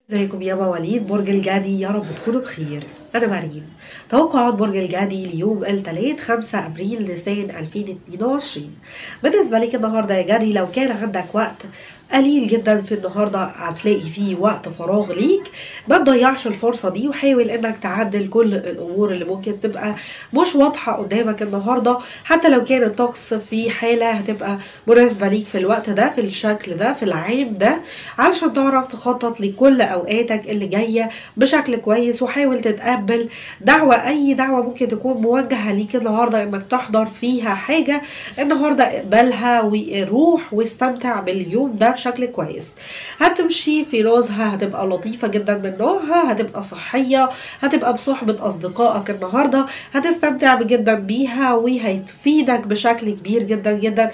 ازيكم يا مواليد برج الجدي يا رب تكونوا بخير أنا مريم توقعات برج الجدي ليوم الثلاث 5 أبريل نيسان 2022 بالنسبة لك النهاردة يا جدي لو كان عندك وقت قليل جدا في النهاردة هتلاقي فيه وقت فراغ ليك ما تضيعش الفرصة دي وحاول انك تعدل كل الامور اللي ممكن تبقى مش واضحة قدامك النهاردة حتى لو كان الطقس في حالة هتبقى مناسبة ليك في الوقت ده في الشكل ده في العام ده علشان تعرف تخطط لكل اوقاتك اللي جاية بشكل كويس وحاول تتقبل دعوة اي دعوة ممكن تكون موجهة ليك النهاردة انك تحضر فيها حاجة النهاردة اقبلها وروح واستمتع باليوم ده بشكل كويس هتمشي في روزها هتبقى لطيفة جدا من نوعها هتبقى صحية هتبقى بصحبة أصدقائك النهاردة هتستمتع جدا بيها وهتفيدك بشكل كبير جدا جدا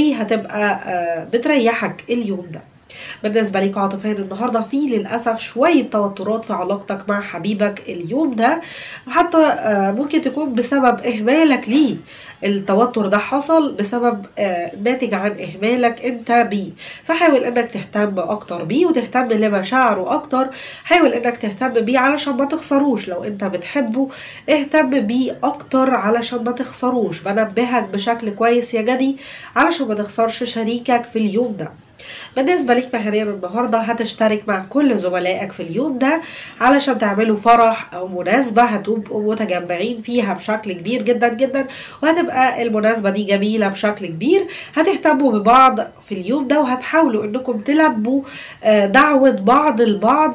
وهتبقى بتريحك اليوم ده بالنسبة ليك عاطفيا النهاردة في للأسف شوية توترات في علاقتك مع حبيبك اليوم ده حتى ممكن تكون بسبب إهمالك ليه التوتر ده حصل بسبب ناتج عن إهمالك أنت بيه فحاول أنك تهتم أكتر بيه وتهتم لمشاعره أكتر حاول أنك تهتم بيه علشان ما تخسروش لو أنت بتحبه اهتم بيه أكتر علشان ما تخسروش بنبهك بشكل كويس يا جدي علشان ما تخسرش شريكك في اليوم ده بالنسبة ليك مهنيا النهاردة هتشترك مع كل زملائك في اليوم ده علشان تعملوا فرح أو مناسبة هتبقوا متجمعين فيها بشكل كبير جدا جدا وهتبقى المناسبة دي جميلة بشكل كبير هتهتموا ببعض في اليوم ده وهتحاولوا انكم تلبوا دعوة بعض البعض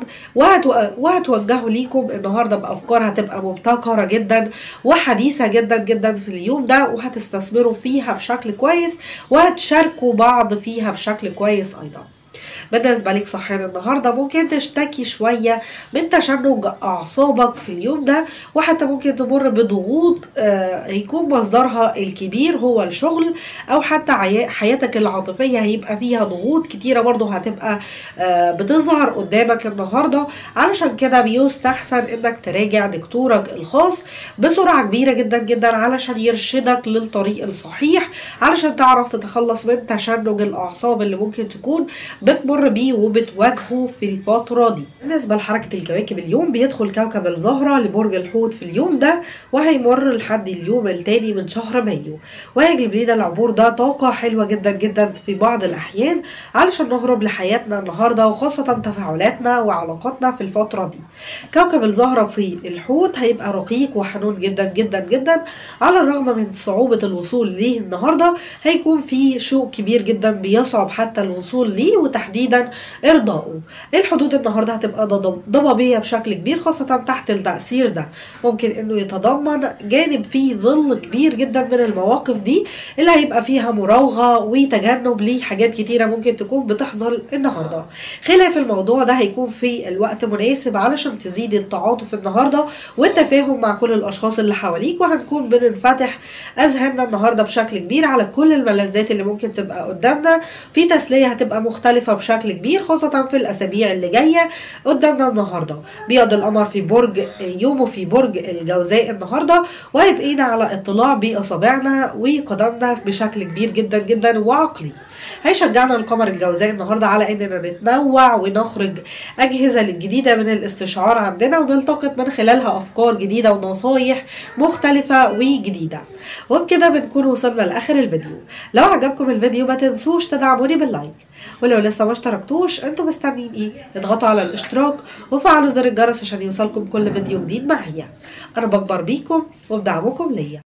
وهتوجهوا ليكم النهاردة بأفكار هتبقى مبتكرة جدا وحديثة جدا جدا في اليوم ده وهتستثمروا فيها بشكل كويس وهتشاركوا بعض فيها بشكل كويس أيضا بالنسبة لك صحيان النهاردة ممكن تشتكي شوية من تشنج أعصابك في اليوم ده وحتى ممكن تمر بضغوط آه يكون مصدرها الكبير هو الشغل أو حتى حياتك العاطفية هيبقى فيها ضغوط كتيرة برضه هتبقى آه بتظهر قدامك النهاردة علشان كده بيستحسن إنك تراجع دكتورك الخاص بسرعة كبيرة جدا جدا علشان يرشدك للطريق الصحيح علشان تعرف تتخلص من تشنج الأعصاب اللي ممكن تكون بتمر بتمر بيه وبتواجهه في الفترة دي بالنسبة لحركة الكواكب اليوم بيدخل كوكب الزهرة لبرج الحوت في اليوم ده وهيمر لحد اليوم التاني من شهر مايو وهيجلب لنا العبور ده طاقة حلوة جدا جدا في بعض الأحيان علشان نهرب لحياتنا النهاردة وخاصة تفاعلاتنا وعلاقاتنا في الفترة دي كوكب الزهرة في الحوت هيبقى رقيق وحنون جدا جدا جدا على الرغم من صعوبة الوصول ليه النهاردة هيكون في شوق كبير جدا بيصعب حتى الوصول ليه وتحديدا تحديدا ارضائه الحدود النهارده هتبقى ضبابيه بشكل كبير خاصه تحت التاثير ده ممكن انه يتضمن جانب فيه ظل كبير جدا من المواقف دي اللي هيبقى فيها مراوغه وتجنب لحاجات كتيره ممكن تكون بتحصل النهارده خلاف الموضوع ده هيكون في الوقت مناسب علشان تزيد التعاطف النهارده والتفاهم مع كل الاشخاص اللي حواليك وهنكون بننفتح اذهاننا النهارده بشكل كبير على كل الملذات اللي ممكن تبقى قدامنا في تسليه هتبقى مختلفه بشكل بشكل كبير خاصة في الأسابيع اللي جاية قدامنا النهاردة بيض القمر في برج يومه في برج الجوزاء النهاردة وهيبقينا على اطلاع بأصابعنا وقدمنا بشكل كبير جدا جدا وعقلي هيشجعنا القمر الجوزاء النهارده على اننا نتنوع ونخرج اجهزه جديده من الاستشعار عندنا ونلتقط من خلالها افكار جديده ونصايح مختلفه وجديده وبكده بنكون وصلنا لاخر الفيديو لو عجبكم الفيديو ما تنسوش تدعموني باللايك ولو لسه ما اشتركتوش انتوا مستنيين ايه اضغطوا على الاشتراك وفعلوا زر الجرس عشان يوصلكم كل فيديو جديد معايا انا بكبر بيكم وبدعمكم ليا